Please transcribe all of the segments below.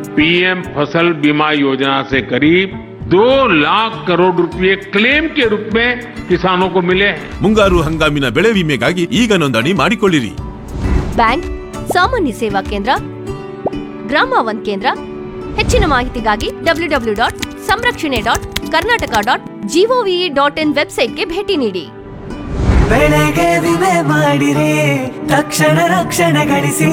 PM फसल बीमा योजना से करीब दो लाख करोड़ रुपए क्लेम के रूप में किसानों को मिले हैं ಮುಂಗಾರು ಹಂಗಾಮಿನ ಬೆಳೆ ವಿಮೆಗಾಗಿ ಈಗ ನೋಂದಣಿ ಮಾಡಿಕೊಳ್ಳಿರಿ ಬ್ಯಾಂಕ್ ಸಾಮಾನ್ಯ ಸೇವಾ ಕೇಂದ್ರ ಗ್ರಾಮ ಒನ್ ಕೇಂದ್ರ ಹೆಚ್ಚಿನ ಮಾಹಿತಿಗಾಗಿ W W dot Samrakshane dot Karnataka dot G O V dot in ವೆಬ್ಸೈಟ್ಗೆ ಭೇಟಿ ನೀಡಿ ಬೆಳೆಗೆ ವಿಮೆ ಮಾಡಿರಿ ತಕ್ಷಣ ರಕ್ಷಣೆ ಗಳಿಸಿ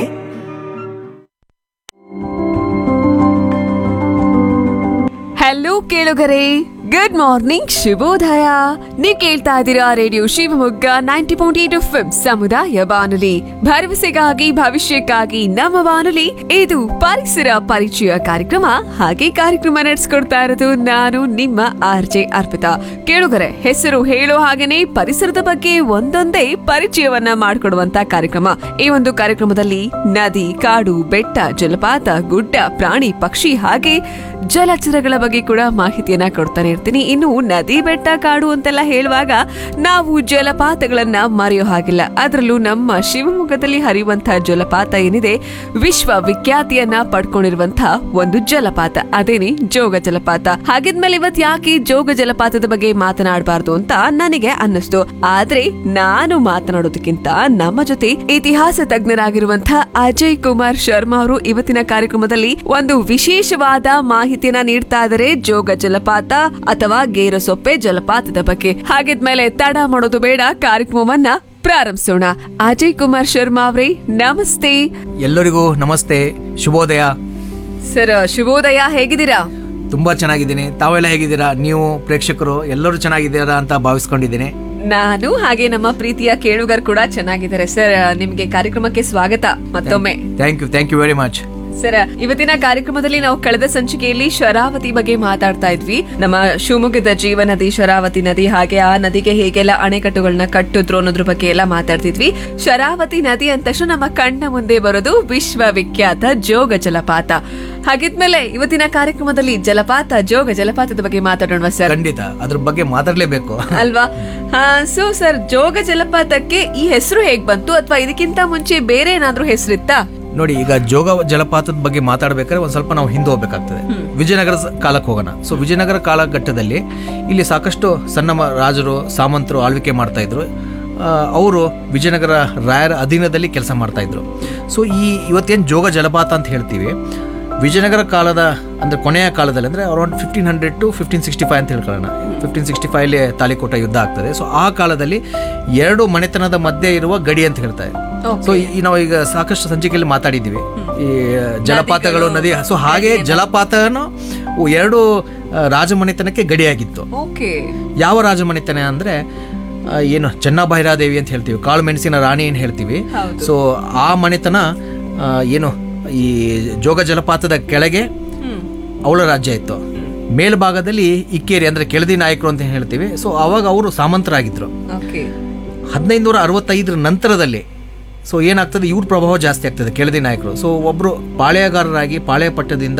ಹಲೋ ಕೇಳುಗರೆ ಗುಡ್ ಮಾರ್ನಿಂಗ್ ಶುಭೋದಯ ನೀವ್ ಕೇಳ್ತಾ ಇದ್ದೀರಾ radio Shivamogga ninety point eight F ಸಮುದಾಯ ಬಾನುಲಿ ಭರವಸೆಗಾಗಿ ಭವಿಷ್ಯಕ್ಕಾಗಿ ನಮ್ಮ ಬಾನುಲಿ ಇದು ಪರಿಸರ ಪರಿಚಯ ಕಾರ್ಯಕ್ರಮ ಹಾಗೆ ಕಾರ್ಯಕ್ರಮ ನಡೆಸ್ಕೊಡ್ತಾ ಇರೋದು ನಾನು ನಿಮ್ಮ ಆರ್ ಜೆ ಅರ್ಪಿತಾ ಕೇಳುಗರೆ ಹೆಸರು ಹೇಳೋ ಹಾಗೇನೆ ಪರಿಸರದ ಬಗ್ಗೆ ಒಂದೊಂದೇ ಪರಿಚಯವನ್ನ ಮಾಡಿಕೊಡುವಂತ ಕಾರ್ಯಕ್ರಮ ಈ ಒಂದು ಕಾರ್ಯಕ್ರಮದಲ್ಲಿ ನದಿ ಕಾಡು ಬೆಟ್ಟ ಜಲಪಾತ ಗುಡ್ಡ ಪ್ರಾಣಿ ಪಕ್ಷಿ ಹಾಗೆ ಜಲಚರಗಳ ಬಗ್ಗೆ ಕೂಡ ಮಾಹಿತಿಯನ್ನ ಕೊಡ್ತಾನೆ ಇರ್ತೀನಿ ಇನ್ನು ನದಿ ಬೆಟ್ಟ ಕಾಡು ಅಂತೆಲ್ಲ ಹೇಳುವಾಗ ನಾವು ಜಲಪಾತಗಳನ್ನ ಮರೆಯೋ ಹಾಗಿಲ್ಲ ಅದರಲ್ಲೂ ನಮ್ಮ ಶಿವಮೊಗ್ಗದಲ್ಲಿ ಹರಿಯುವಂತಹ ಜಲಪಾತ ಏನಿದೆ ವಿಶ್ವ ವಿಖ್ಯಾತಿಯನ್ನ ಪಡ್ಕೊಂಡಿರುವಂತಹ ಒಂದು ಜಲಪಾತ ಅದೇನೆ ಜೋಗ ಜಲಪಾತ ಹಾಗಿದ್ಮೇಲೆ ಇವತ್ ಯಾಕೆ ಜೋಗ ಜಲಪಾತದ ಬಗ್ಗೆ ಮಾತನಾಡಬಾರ್ದು ಅಂತ ನನಗೆ ಅನ್ನಿಸ್ತು ಆದ್ರೆ ನಾನು ಮಾತನಾಡೋದಕ್ಕಿಂತ ನಮ್ಮ ಜೊತೆ ಇತಿಹಾಸ ತಜ್ಞರಾಗಿರುವಂತಹ ಅಜಯ್ ಕುಮಾರ್ ಶರ್ಮಾ ಅವರು ಇವತ್ತಿನ ಕಾರ್ಯಕ್ರಮದಲ್ಲಿ ಒಂದು ವಿಶೇಷವಾದ ಮಾಹಿತಿಯನ್ನ ನೀಡ್ತಾ ಇದ್ದಾರೆ ಜೋಗ ಜಲಪಾತ ಅಥವಾ ಗೇರಸೊಪ್ಪೆ ಜಲಪಾತದ ಬಗ್ಗೆ ಹಾಗಿದ್ಮೇಲೆ ತಡ ಮಾಡೋದು ಬೇಡ ಕಾರ್ಯಕ್ರಮವನ್ನ ಪ್ರಾರಂಭಿಸೋಣ ಅಜಯ್ ಕುಮಾರ್ ಶರ್ಮಾ ಅವರೇ ನಮಸ್ತೆ ಎಲ್ಲರಿಗೂ ನಮಸ್ತೆ ಶುಭೋದಯ ಸರ್ ಶುಭೋದಯ ಹೇಗಿದ್ದೀರಾ ತುಂಬಾ ಚೆನ್ನಾಗಿದ್ದೀನಿ ತಾವೆಲ್ಲ ಹೇಗಿದ್ದೀರಾ ನೀವು ಪ್ರೇಕ್ಷಕರು ಎಲ್ಲರೂ ಚೆನ್ನಾಗಿದ್ದೀರಾ ಅಂತ ಭಾವಿಸ್ಕೊಂಡಿದ್ದೀನಿ ನಾನು ಹಾಗೆ ನಮ್ಮ ಪ್ರೀತಿಯ ಕೇಳುಗರು ಕೂಡ ಚೆನ್ನಾಗಿದ್ದಾರೆ ಸರ್ ನಿಮ್ಗೆ ಕಾರ್ಯಕ್ರಮಕ್ಕೆ ಸ್ವಾಗತ ಮತ್ತೊಮ್ಮೆ thank you thank you very much sir ಇವತ್ತಿನ ಕಾರ್ಯಕ್ರಮದಲ್ಲಿ ನಾವು ಕಳೆದ ಸಂಚಿಕೆಯಲ್ಲಿ ಶರಾವತಿ ಬಗ್ಗೆ ಮಾತಾಡ್ತಾ ಇದ್ವಿ ನಮ್ಮ ಶಿವಮೊಗ್ಗದ ಜೀವ ನದಿ ಶರಾವತಿ ನದಿ ಹಾಗೆ ಆ ನದಿಗೆ ಹೇಗೆಲ್ಲ ಅಣೆಕಟ್ಟುಗಳನ್ನ ಕಟ್ಟಿದ್ರು ಅನ್ನೋದ್ರ ಬಗ್ಗೆ ಎಲ್ಲ ಮಾತಾಡ್ತಿದ್ವಿ ಶರಾವತಿ ನದಿ ಅಂದ ತಕ್ಷಣ ನಮ್ಮ ಕಣ್ಣ ಮುಂದೆ ಬರೋದು ವಿಶ್ವವಿಖ್ಯಾತ ಜೋಗ ಜಲಪಾತ ಹಾಗಿದ್ಮೇಲೆ ಇವತ್ತಿನ ಕಾರ್ಯಕ್ರಮದಲ್ಲಿ ಜಲಪಾತ ಜೋಗ ಜಲಪಾತದ ಬಗ್ಗೆ ಮಾತಾಡೋಣ ಸರ್ ಖಂಡಿತ ಅದ್ರ ಬಗ್ಗೆ ಮಾತಾಡ್ಲೇಬೇಕು ಅಲ್ವಾ ಹಾ ಸೊ ಸರ್ ಜೋಗ ಜಲಪಾತಕ್ಕೆ ಈ ಹೆಸರು ಹೇಗ್ ಬಂತು ಅಥವಾ ಇದಕ್ಕಿಂತ ಮುಂಚೆ ಬೇರೆ ಏನಾದ್ರೂ ಹೆಸರಿತ್ತಾ ನೋಡಿ ಈಗ ಜೋಗ ಜಲಪಾತದ ಬಗ್ಗೆ ಮಾತಾಡ್ಬೇಕಾದ್ರೆ ಒಂದ್ ಸ್ವಲ್ಪ ನಾವು ಹಿಂದೆ ಹೋಗ್ಬೇಕಾಗ್ತದೆ ವಿಜಯನಗರ ಸ- ಕಾಲಕ್ಕೆ ಹೋಗೋಣ ಸೊ ವಿಜಯನಗರ ಕಾಲಘಟ್ಟದಲ್ಲಿ ಇಲ್ಲಿ ಸಾಕಷ್ಟು ಸಣ್ಣ ಮ- ರಾಜರು ಸಾಮಂತರು ಆಳ್ವಿಕೆ ಮಾಡ್ತಾ ಇದ್ರು ಅವರು ವಿಜಯನಗರ ರಾಯರ ಅಧೀನದಲ್ಲಿ ಕೆಲಸ ಮಾಡ್ತಾ ಇದ್ರು ಸೊ ಈ ಇವತ್ತೇನು ಜೋಗ ಜಲಪಾತ ಅಂತ ಹೇಳ್ತೀವಿ ವಿಜಯನಗರ ಕಾಲದ ಅಂದ್ರೆ ಕೊನೆಯ ಕಾಲದಲ್ಲಿ ಅಂದ್ರೆ around fifteen hundred to fifteen sixty five ಅಂತ ಹೇಳ್ಕೊಳ್ಳೋಣ ಫಿಫ್ಟೀನ್ ಸಿಕ್ಸ್ಟಿ ಫೈವ್ಲಿ ತಾಲಿಕೋಟ ಯುದ್ಧ ಆಗ್ತದೆ ಸೊ ಆ ಕಾಲದಲ್ಲಿ ಎರಡು ಮನೆತನದ ಮಧ್ಯೆ ಇರುವ ಗಡಿ ಅಂತ ಹೇಳ್ತಾರೆ ಸೊ ಈ ನಾವು ಈಗ ಸಾಕಷ್ಟು ಸಂಚಿಕೆಯಲ್ಲಿ ಮಾತಾಡಿದ್ದೀವಿ ಈ ಜಲಪಾತಗಳು ನದಿ ಸೊ ಹಾಗೆ ಜಲಪಾತನು ಎರಡು ಆ, ರಾಜಮನೆತನಕ್ಕೆ ಗಡಿಯಾಗಿತ್ತು ಓಕೆ ಯಾವ ರಾಜಮನೆತನ ಅಂದ್ರೆ ಆ, ಏನು ಚೆನ್ನಭೈರಾದೇವಿ ಅಂತ ಹೇಳ್ತೀವಿ ಕಾಳು ಮೆಣಸಿನ ರಾಣಿ ಏನು ಹೇಳ್ತೀವಿ ಸೊ ಆ ಮನೆತನ ಆ, ಏನು ಈ ಜೋಗ ಜಲಪಾತದ ಕೆಳಗೆ ಅವಳ ರಾಜ್ಯ ಇತ್ತು ಮೇಲ್ಭಾಗದಲ್ಲಿ ಇಕ್ಕೇರಿ ಅಂದ್ರೆ ಕೆಳದಿ ನಾಯಕರು ಅಂತ ಹೇಳ್ತೀವಿ ಸೊ ಅವಾಗ ಅವರು ಸಾಮಂತರಾಗಿದ್ರು ಓಕೆ ಹದಿನೈದುನೂರ ಅರವತ್ತೈದರ ನಂತರದಲ್ಲಿ ಸೊ ಏನಾಗ್ತದೆ ಇವ್ರ ಪ್ರಭಾವ ಜಾಸ್ತಿ ಆಗ್ತದೆ ಕೆಳದಿ ನಾಯಕರು ಸೊ ಒಬ್ಬರು ಪಾಳೆಯಗಾರರಾಗಿ ಪಾಳೆಯಪಟ್ಟದಿಂದ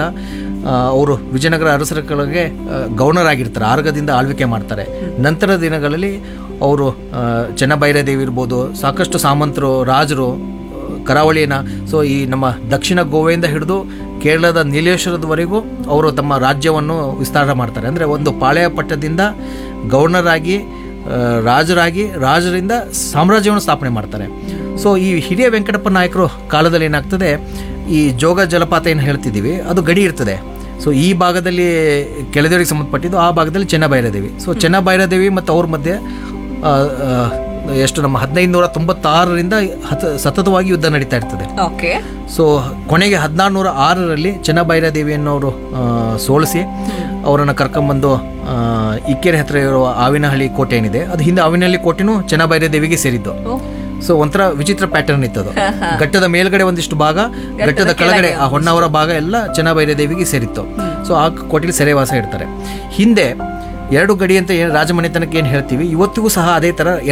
ಅವರು ವಿಜಯನಗರ ಅರಸರ ಕೆಳಗೆ ಆ, ಗೌರ್ನರ್ ಆರ್ಗದಿಂದ ಆಳ್ವಿಕೆ ಮಾಡ್ತಾರೆ ನಂತರ ದಿನಗಳಲ್ಲಿ ಅವರು ಚೆನ್ನಭೈರದೇವಿ ಇರ್ಬೋದು ಸಾಕಷ್ಟು ಸಾಮಂತರು ರಾಜರು ಆ, ಕರಾವಳಿಯನ್ನ ಸೊ ಈ ನಮ್ಮ ದಕ್ಷಿಣ ಗೋವೆಯಿಂದ ಹಿಡಿದು ಕೇರಳದ ನೀಲೇಶ್ವರದವರೆಗೂ ಅವರು ತಮ್ಮ ರಾಜ್ಯವನ್ನು ವಿಸ್ತಾರ ಮಾಡ್ತಾರೆ ಅಂದರೆ ಒಂದು ಪಾಳೆಯಪಟ್ಟದಿಂದ ಗವರ್ನರ್ ಆಗಿ ಆ, ರಾಜರಾಗಿ ರಾಜರಿಂದ ಸಾಮ್ರಾಜ್ಯವನ್ನು ಸ್ಥಾಪನೆ ಮಾಡ್ತಾರೆ ಸೊ ಈ ಹಿರಿಯ ವೆಂಕಟಪ್ಪ ನಾಯಕರು ಕಾಲದಲ್ಲಿ ಏನಾಗ್ತದೆ ಈ ಜೋಗ ಜಲಪಾತ ಏನು ಹೇಳ್ತಿದ್ದೀವಿ ಅದು ಗಡಿ ಇರ್ತದೆ ಸೊ ಈ ಭಾಗದಲ್ಲಿ ಕೆಳದೇವರಿಗೆ ಸಂಬಂಧಪಟ್ಟಿದ್ದು ಆ ಭಾಗದಲ್ಲಿ ಚೆನ್ನಭೈರದೇವಿ ಸೊ ಚೆನ್ನಭೈರದೇವಿ ಮತ್ತು ಅವ್ರ ಮಧ್ಯೆ ಆ, ಆ, ಎಷ್ಟು ನಮ್ಮ ಹದಿನೈದುನೂರ ತೊಂಬತ್ತಾರರಿಂದ ಹತ ಸತತವಾಗಿ ಯುದ್ಧ ನಡೀತಾ ಇರ್ತದೆ ಓಕೆ ಸೊ ಕೊನೆಗೆ ಹದಿನಾರುನೂರ ಆರರಲ್ಲಿ ಚೆನ್ನಭೈರದೇವಿಯನ್ನು ಅವರು ಸೋಲಿಸಿ ಅವರನ್ನು ಕರ್ಕೊಂಬಂದು ಆ, ಇಕ್ಕೇರಿ ಹತ್ರ ಇರುವ ಆವಿನಹಳ್ಳಿ ಕೋಟೆ ಏನಿದೆ ಅದು ಹಿಂದೆ ಆವಿನಹಳ್ಳಿ ಕೋಟೆನೂ ಚೆನ್ನಭೈರದೇವಿಗೆ ಸೇರಿದ್ದು ಸೊ ಒಂಥರ ವಿಚಿತ್ರ ಪ್ಯಾಟರ್ನ್ ಇತ್ತು ಅದು ಘಟ್ಟದ ಮೇಲ್ಗಡೆ ಒಂದಿಷ್ಟು ಭಾಗ ಘಟ್ಟದ ಕೆಳಗಡೆ ಆ ಹೊನ್ನಾವರ ಭಾಗ ಎಲ್ಲ ಚೆನ್ನಭೈರದೇವಿಗೆ ಸೇರಿತ್ತು ಸೊ ಆ ಕೋಟೆಯಲ್ಲಿ ಸೆರೆವಾಸ ಇಡ್ತಾರೆ ಹಿಂದೆ ಎರಡು ಗಡಿ ಅಂತ ಏನು ರಾಜಮನೆತನಕ್ಕೆ ಏನು ಹೇಳ್ತೀವಿ ಇವತ್ತಿಗೂ ಸಹ ಅದೇ ಥರ